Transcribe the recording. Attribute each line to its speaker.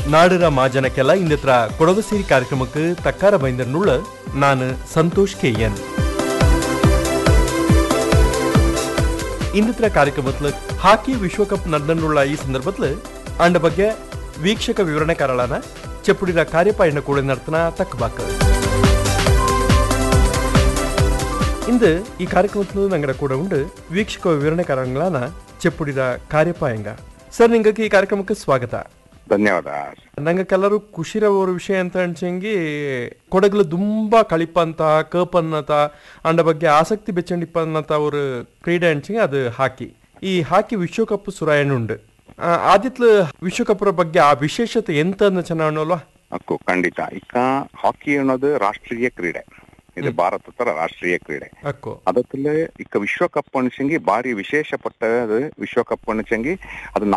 Speaker 1: ನಾಡರ ಮಾಜನಕ್ಕೆಲ್ಲ ಇಂದತ್ರ ಕೊಡಗು ಸೇರಿ ಕಾರ್ಯಕ್ರಮಕ್ಕೆ ತಕ್ಕಾರ ಬೈಂದರ್ನುಳ್ಳ ನಾನು ಸಂತೋಷ್ ಕೆ ಎನ್ ಇಂದತ್ರ ಕಾರ್ಯಕ್ರಮത്തിൽ ಹಾಕಿ ವಿಶ್ವಕಪ್ ನಡೆದಂಡುಳ್ಳ ಈ ಸಂದರ್ಭത്തിൽ ಅಂಡ ಬಗ್ಗೆ ವೀಕ್ಷಕ ವಿವರಣೆಕಾರಳಾನ ಚೆಪ್ಪುಡಿರ ಕಾರ್ಯಪಾಯನ ಕೂಡ ನರ್ತನ ತಕ್ಕಬಾಕ ಇಂದು ಈ ಕಾರ್ಯಕ್ರಮத்தில் ನಂಗಡ ಕೂಡ ಉಂಡು ವೀಕ್ಷಕ ವಿವರಣೆಕಾರಗಳಾನ ಚೆಪ್ಪುಡಿರ ಕಾರ್ಯಪಾಯಂಗ ಸರ್ ನಿಂಗಕ್ಕೆ ಈ ಕಾರ್ಯಕ್ರಮಕ್ಕೆ ಸ್ವಾಗತ
Speaker 2: ಧನ್ಯವಾದ
Speaker 1: ನಂಗೆ ಕೆಲವರು ಖುಷಿರೋ ವಿಷಯ ಅಂತ ಅನ್ಸಂಗಿ ಕೊಡಗಲು ತುಂಬಾ ಕಳಿಪಂತ ಕಪನ್ನತ ಅಂಡ ಬಗ್ಗೆ ಆಸಕ್ತಿ ಬೆಚ್ಚಂಡಿಪ್ಪನ್ನತ ஒரு ಕ್ರೀಡೆ ಅನ್ಸಂಗಿ ಅದು ಹಾಕಿ ಈ ಹಾಕಿ ವಿಶ್ವಕಪ್ ಸುರಾಯನುಂಡು ಆದಿತ್ಲು ವಿಶ್ವಕಪ್ರ ಬಗ್ಗೆ ಆ ವಿಶೇಷತೆ ಎಂತ ಅಂದ ಚೆನ್ನಾಗಲ್ವಾ
Speaker 2: ಅಕ್ಕು ಖಂಡಿತ ಇಕ್ಕ ಹಾಕಿ ಅನ್ನೋದು ರಾಷ್ಟ್ರೀಯ ಕ್ರೀಡೆ ಇದು ಭಾರತದ ರಾಷ್ಟ್ರೀಯ ಕ್ರೀಡೆ
Speaker 1: ಅಕ್ಕೋ
Speaker 2: ಅದத்துல ಇಕ್ಕ ವಿಶ್ವಕಪ್ ಅನ್ಸಂಗಿ ಬಾರಿ ವಿಶೇಷ ಪಟ್ಟದು ವಿಶ್ವಕಪ್ ಅನ್ಸಂಗಿ ಅದು